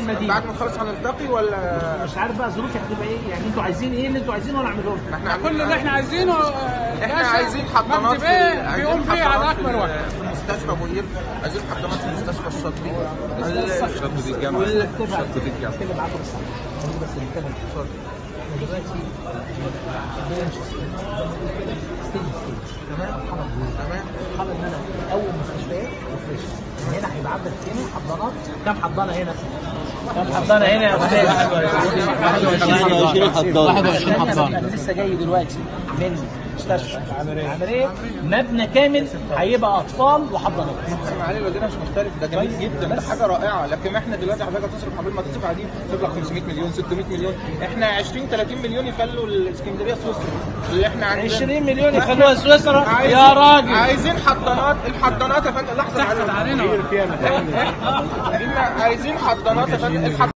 المدينه بعد ما نخلص هنلتقي ولا مش عارف بقى ظروفي هتبقى ايه يعني انتوا عايزين ايه اللي انتوا عايزينه وانا اعمله لكم احنا كل اللي احنا عايزينه آه، احنا باشا عايزين حضانات مجدي في بيه عايزين بيقوم بيه على حضانات اكبر في- وجه في مستشفى ابو قير عايزين حضانات في مستشفى الشاطئ شط دي الجامعة شط دي الجامعة نتكلم معاكم بس خليني بس نتكلم احنا دلوقتي برانش ستيج ستيج تمام مرحبا تمام مرحبا ان انا اول مستشفيات وفريش هنا هيبقى عندك هنا حضانات كم حضانه هنا؟ كم حضانه هنا يا استاذ؟ 21 حضانة 21 حضانه انا لسه جاي دلوقتي من مستشفى عمليه مبنى كامل هيبقى اطفال وحضانات معالي الوزير مش مختلف ده جميل جدا ده حاجه رائعه لكن احنا دلوقتي حضرتك تصرف قبل ما تصرف على دي تطلع 500 مليون 600 مليون احنا 20 30 مليون يخلوا الاسكندريه سويسرا اللي احنا عندنا 20 مليون يخلوها سويسرا يا راجل عايزين حضانات الحضانات يا فندم لحظه معلش علينا احنا عايزين حضانات يا فندم الحض-